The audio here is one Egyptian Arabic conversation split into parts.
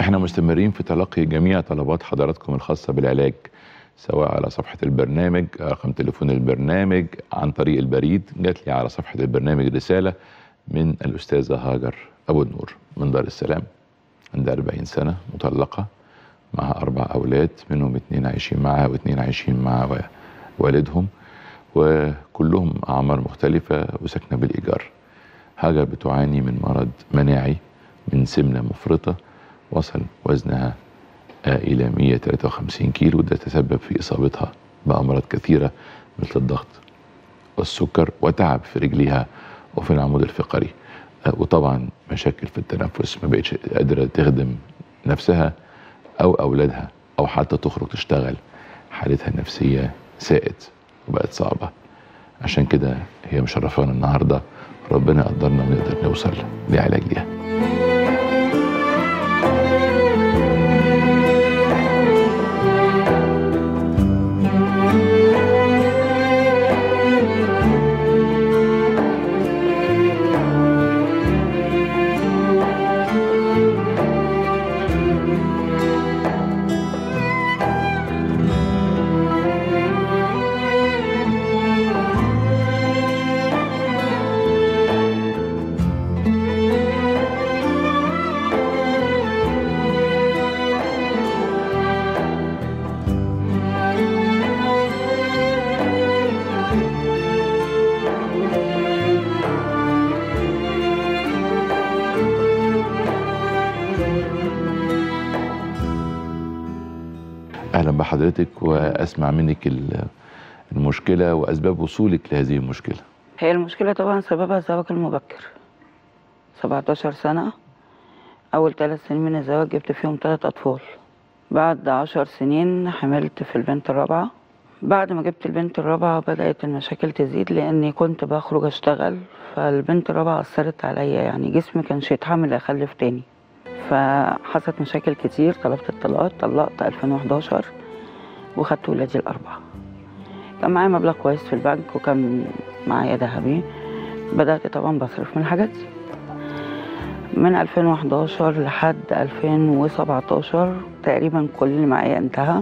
احنا مستمرين في تلقي جميع طلبات حضراتكم الخاصة بالعلاج سواء على صفحة البرنامج رقم تليفون البرنامج عن طريق البريد جات لي على صفحة البرنامج رسالة من الأستاذة هاجر أبو النور من دار السلام عندها 40 سنة مطلقة معها أربع أولاد منهم اتنين عايشين معها واتنين عايشين مع والدهم وكلهم أعمار مختلفة وساكنة بالإيجار هاجر بتعاني من مرض مناعي من سمنة مفرطة وصل وزنها إلى 153 كيلو ده تسبب في إصابتها بأمراض كثيرة مثل الضغط والسكر وتعب في رجليها وفي العمود الفقري وطبعا مشاكل في التنفس ما بقتش قادرة تخدم نفسها أو أولادها أو حتى تخرج تشتغل حالتها النفسية ساءت وبقت صعبة عشان كده هي مشرفانا النهاردة ربنا قدرنا ونقدر نوصل لعلاج ليها اهلا بحضرتك واسمع منك المشكله واسباب وصولك لهذه المشكله هي المشكلة طبعا سببها الزواج المبكر 17 سنة أول ثلاث سنين من الزواج جبت فيهم ثلاث أطفال بعد عشر سنين حملت في البنت الرابعة بعد ما جبت البنت الرابعة بدأت المشاكل تزيد لأني كنت بخرج أشتغل فالبنت الرابعة أثرت عليا يعني جسمي كانش يتحمل أخلف تاني فحصلت مشاكل كتير طلبت الطلاق طلقت 2011 وخدت ولادي الأربعة كان معايا مبلغ كويس في البنك وكان معايا ذهبي بدأت طبعا بصرف من الحاجات دي من 2011 لحد 2017 تقريبا كل اللي معايا انتهى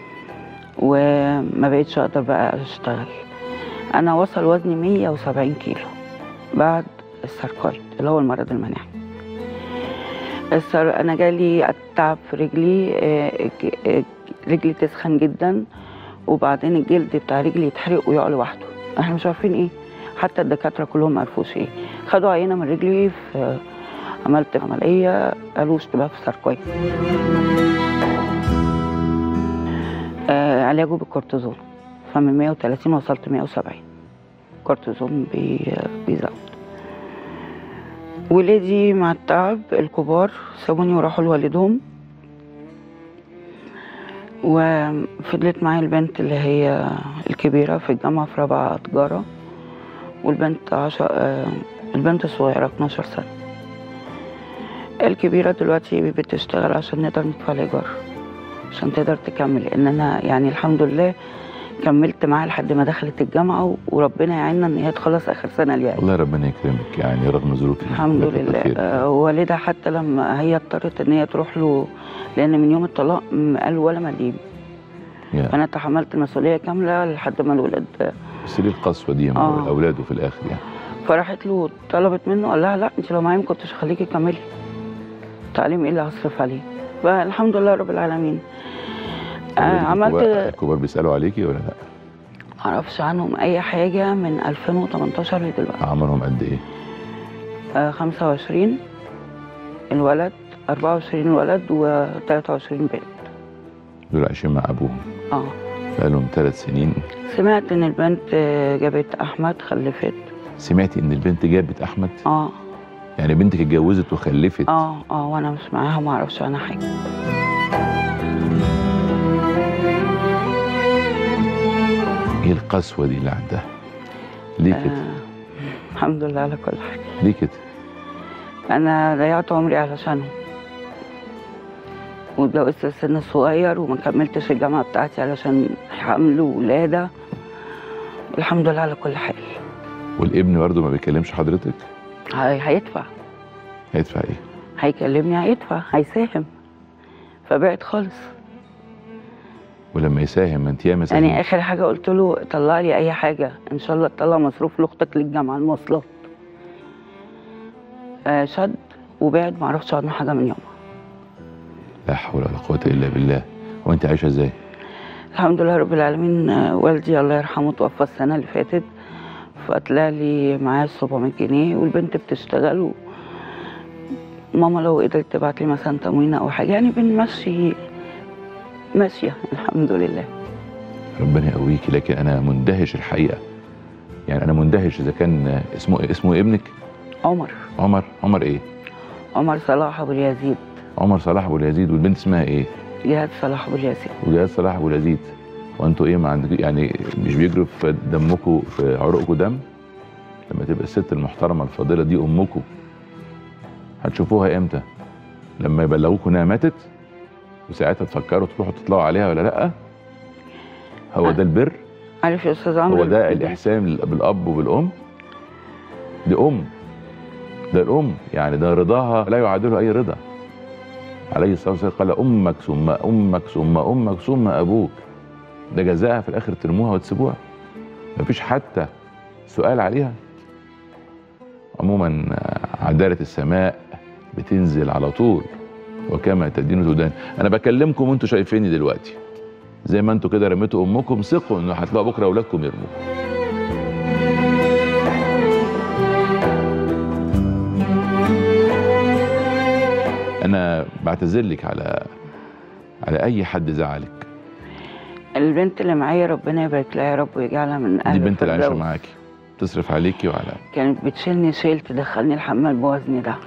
وما بقيتش اقدر بقى اشتغل انا وصل وزني 170 كيلو بعد الساركويد اللي هو المرض المناعي السر... انا جالي التعب في رجلي آه، ج- آه، رجلي تسخن جدا وبعدين الجلد بتاع رجلي يتحرق ويقع لوحده احنا مش عارفين ايه حتى الدكاتره كلهم ما عرفوش ايه خدوا عينه من رجلي في عملت عمليه قالوا اشتباه في الساركويد آه علاجه بالكورتيزون فمن 130 وصلت 170 كورتيزون بي... بيزود ولادي مع التعب الكبار سابوني وراحوا لوالدهم وفضلت معايا البنت اللي هي الكبيرة في الجامعة في رابعة تجارة والبنت عشر آه، البنت الصغيرة 12 سنة الكبيرة دلوقتي بتشتغل عشان نقدر ندفع الإيجار عشان تقدر تكمل لأن أنا يعني الحمد لله كملت معاها لحد ما دخلت الجامعة و- وربنا يعيننا إن هي تخلص آخر سنة ليها الله ربنا يكرمك يعني رغم ظروف الحمد لله آه، والدها حتى لما هي اضطرت ان هي تروح له لان من يوم الطلاق م- قال ولا مليم فانا تحملت المسؤوليه كامله لحد ما الولد بس ليه القسوه دي مع آه. الاولاد وفي الاخر يعني فراحت له طلبت منه قال لها لا انت لو معايا ما كنتش هخليكي تكملي تعليم ايه اللي هصرف عليه فالحمد لله رب العالمين آه أولادك عملت الكبار- الكبار بيسالوا عليكي ولا لا؟ معرفش عنهم اي حاجه من 2018 لدلوقتي عمرهم قد ايه؟ آه 25 الولد 24 الولد و23 بنت دول عايشين مع ابوهم اه بقالهم ثلاث سنين سمعت ان البنت آه، جابت احمد خلفت سمعتي ان البنت جابت احمد؟ اه يعني بنتك اتجوزت وخلفت اه اه وانا مش معاها ما اعرفش عنها حاجه ايه القسوه دي اللي عندها؟ ليه كده؟ آه الحمد لله على كل حاجه ليه كده؟ انا ضيعت عمري علشانهم واتجوزت في السن الصغير وما كملتش الجامعه بتاعتي علشان حمل وولاده الحمد لله على كل حال والابن برضه ما بيكلمش حضرتك؟ هي- هيدفع هيدفع ايه؟ هيكلمني هيدفع هيساهم فبعد خالص ولما يساهم ما انت ياما يعني ساهمت. اخر حاجه قلت له طلع لي اي حاجه ان شاء الله تطلع مصروف لاختك للجامعه المواصلات آه شد وبعد ما عرفتش عنه حاجه من يومها لا حول ولا قوه الا بالله وانت عايشه ازاي الحمد لله رب العالمين آه، والدي الله يرحمه توفى السنه اللي فاتت فطلع لي معاه 700 جنيه والبنت بتشتغل و... ماما لو قدرت تبعت لي مثلا تموين او حاجه يعني بنمشي ماشيه الحمد لله ربنا يقويكي لكن انا مندهش الحقيقه يعني انا مندهش اذا كان اسمه اسمه إيه ابنك عمر عمر عمر ايه عمر صلاح ابو اليزيد عمر صلاح ابو اليزيد والبنت اسمها ايه جهاد صلاح ابو اليزيد وجهاز صلاح ابو اليزيد وانتوا ايه ما عندك يعني مش بيجروا في دمكم في عروقكم دم لما تبقى الست المحترمه الفاضله دي امكم هتشوفوها امتى لما يبلغوكوا انها ماتت وساعتها تفكروا تروحوا تطلعوا عليها ولا لا هو ده البر عارف يا استاذ عمرو هو ده الاحسان بالاب وبالام دي ام ده الام يعني ده رضاها لا يعادله اي رضا عليه الصلاه والسلام قال امك ثم امك ثم امك ثم ابوك ده جزاءها في الاخر ترموها وتسيبوها مفيش حتى سؤال عليها عموما آه، عداله السماء بتنزل على طول وكما تدين تدان انا بكلمكم وانتوا شايفيني دلوقتي زي ما انتوا كده رميتوا امكم ثقوا انه هتلاقوا بكره اولادكم يرموكم انا بعتذر لك على على اي حد زعلك البنت اللي معايا ربنا يبارك لها يا رب ويجعلها من دي اهل البنت اللي عايشه الفردوس. معاكي تصرف عليكي وعلى كانت بتشيلني شيل تدخلني الحمام بوزني ده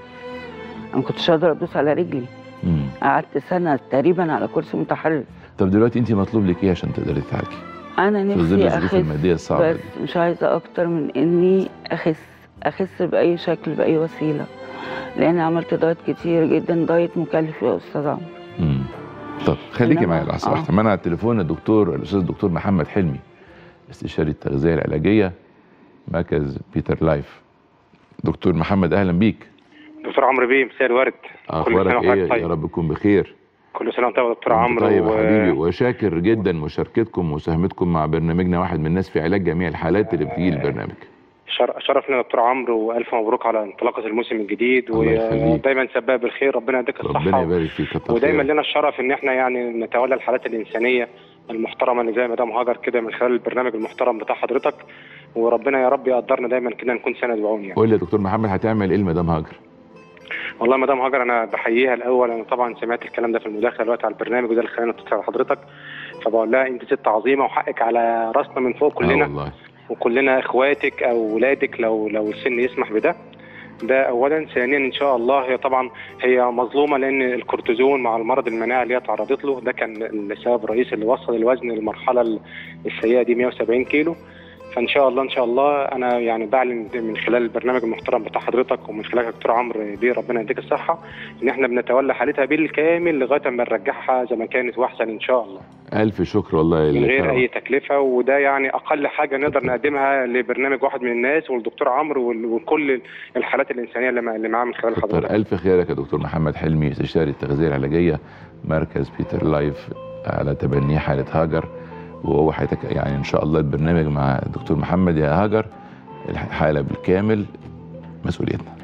انا ما كنتش قادره ادوس على رجلي مم. قعدت سنه تقريبا على كرسي متحرك طب دلوقتي انت مطلوب لك ايه عشان تقدري تتحركي انا في ظل نفسي الظروف اخس الماديه الصعبه بس دي مش عايزه اكتر من اني اخس اخس باي شكل باي وسيله لان عملت دايت كتير جدا دايت مكلف يا استاذ عمرو مم. طب خليكي إنما- معايا لحظه آه. واحده معانا على التليفون الدكتور الاستاذ الدكتور محمد حلمي استشاري التغذيه العلاجيه مركز بيتر لايف دكتور محمد اهلا بيك دكتور عمرو بيه مساء الورد كل اخبارك سنه ايه وحضرتك يا طيب رب تكون بخير كل سنه وانت طيب يا دكتور وأنت عمرو طيب يا و- حبيبي وشاكر جدا مشاركتكم ومساهمتكم مع برنامجنا واحد من الناس في علاج جميع الحالات اللي بتيجي البرنامج شر- شرفنا يا دكتور عمرو والف مبروك على انطلاقه الموسم الجديد الله يخليك. ودايما سباق بالخير ربنا يديك ربنا الصحه يبارك فيك كتر ودايما خيرك. لنا الشرف ان احنا يعني نتولى الحالات الانسانيه المحترمه اللي زي مدام هاجر كده من خلال البرنامج المحترم بتاع حضرتك وربنا يا رب يقدرنا دايما كده نكون سند وعون يعني قول لي يا دكتور محمد هتعمل ايه لمدام هاجر والله مدام هاجر انا بحييها الاول انا طبعا سمعت الكلام ده في المداخله دلوقتي على البرنامج وده اللي خلاني اتصل على حضرتك فبقول لها انت ست عظيمه وحقك على راسنا من فوق آه كلنا والله وكلنا اخواتك او ولادك لو لو السن يسمح بده ده اولا ثانيا ان شاء الله هي طبعا هي مظلومه لان الكورتيزون مع المرض المناعي اللي هي تعرضت له ده كان السبب الرئيسي اللي وصل الوزن للمرحله السيئه دي 170 كيلو فان شاء الله ان شاء الله انا يعني بعلن من خلال البرنامج المحترم بتاع حضرتك ومن خلال دكتور عمرو بيه ربنا يديك الصحه ان احنا بنتولى حالتها بالكامل لغايه ما نرجعها زي ما كانت واحسن ان شاء الله الف شكر والله من لك غير يا رب. اي تكلفه وده يعني اقل حاجه نقدر نقدمها لبرنامج واحد من الناس والدكتور عمرو وال- وكل الحالات الانسانيه اللي مع- اللي معاه من خلال كتر حضرتك الف خيرك يا دكتور محمد حلمي استشاري التغذيه العلاجيه مركز بيتر لايف على تبني حاله هاجر وهو هيتك يعني ان شاء الله البرنامج مع الدكتور محمد يا هاجر الحاله بالكامل مسؤوليتنا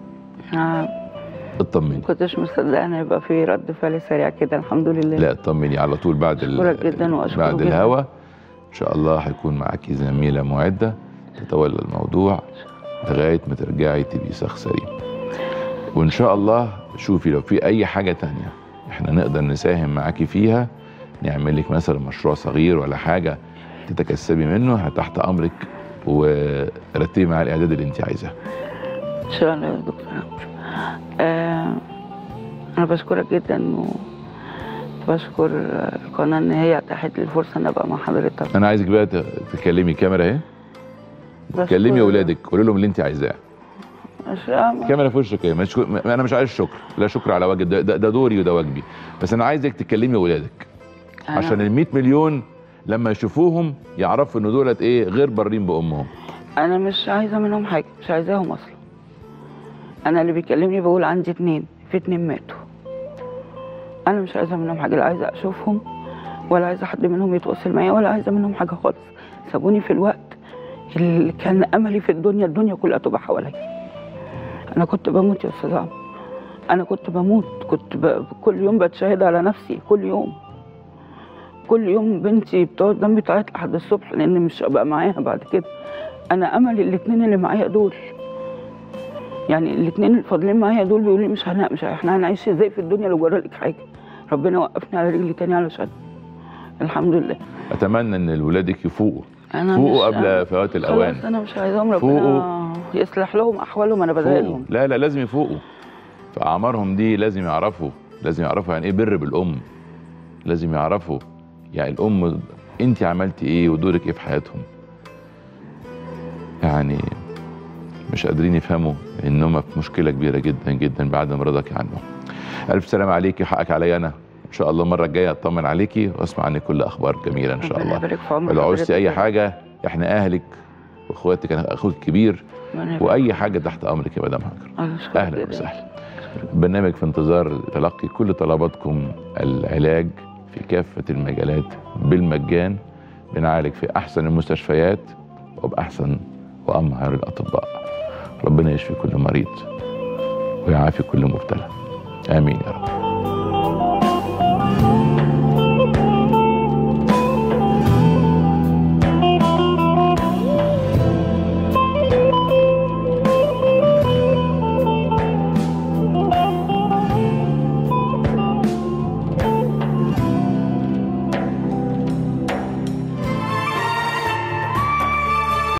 آه، اطمني ما كنتش مصدقه ان يبقى في رد فعل سريع كده الحمد لله لا اطمني على طول بعد ال- أشكرك جدا وأشكره بعد جدا. الهوا ان شاء الله هيكون معاكي زميله معده تتولى الموضوع لغايه ما ترجعي تبقي شخص سليم وان شاء الله شوفي لو في اي حاجه تانية احنا نقدر نساهم معاكي فيها نعمل لك مثلا مشروع صغير ولا حاجه تتكسبي منه إحنا تحت امرك ورتبي معاه الاعداد اللي انت عايزاه ان شاء الله يا دكتور عمرو آه انا بشكرك جدا وبشكر القناه ان هي اتاحت لي الفرصه ان ابقى مع حضرتك انا عايزك بقى ت- تكلمي كاميرا اهي بشكر- كلمي اولادك قولي لهم اللي انت عايزاه مش- آه، الكاميرا في وشك ايه مش انا مش عايز شكر لا شكر على وجه ده, ده, ده دوري وده واجبي بس انا عايزك تكلمي اولادك أنا- عشان ال 100 مليون لما يشوفوهم يعرفوا ان دولت ايه غير بارين بامهم انا مش عايزه منهم حاجه مش عايزاهم اصلا انا اللي بيكلمني بقول عندي اتنين في اتنين ماتوا انا مش عايزه منهم حاجه لا عايزه اشوفهم ولا عايزه حد منهم يتواصل معايا ولا عايزه منهم حاجه خالص سابوني في الوقت اللي كان املي في الدنيا الدنيا كلها تبقى حواليا انا كنت بموت يا استاذ عمرو انا كنت بموت كنت ب... كل يوم بتشاهد على نفسي كل يوم كل يوم بنتي بتقعد جنبي تعيط لحد الصبح لان مش هبقى معاها بعد كده انا امل الاثنين اللي معايا دول يعني الاثنين اللي فاضلين معايا دول بيقولوا لي مش هنا مش احنا هنعيش ازاي في الدنيا لو جرى لك حاجه ربنا وقفني على رجلي تاني علشان الحمد لله اتمنى ان ولادك يفوقوا انا فوقوا مش- قبل فوات الاوان خلاص انا مش عايزاهم ربنا فوقوا. يصلح لهم احوالهم انا بدعي فوقوا لهم لا لا لازم يفوقوا في اعمارهم دي لازم يعرفوا لازم يعرفوا يعني ايه بر بالام لازم يعرفوا يعني الام انت عملتي ايه ودورك ايه في حياتهم يعني مش قادرين يفهموا ان هم في مشكله كبيره جدا جدا بعد ما رضاكي عنهم الف سلام عليكي حقك عليا انا ان شاء الله المره الجايه اطمن عليكي واسمع عنك كل اخبار جميله ان شاء ربنا الله يبارك في عمرك لو عوزتي اي حضرتك. حاجه احنا اهلك واخواتك انا اخوك الكبير ربنا يبارك. واي حاجه تحت امرك يا مدام هاجر أنا أشكرك اهلا جداً. وسهلا برنامج في انتظار تلقي كل طلباتكم العلاج في كافه المجالات بالمجان بنعالج في احسن المستشفيات وباحسن وامهر الاطباء ربنا يشفي كل مريض ويعافي كل مبتلى امين يا رب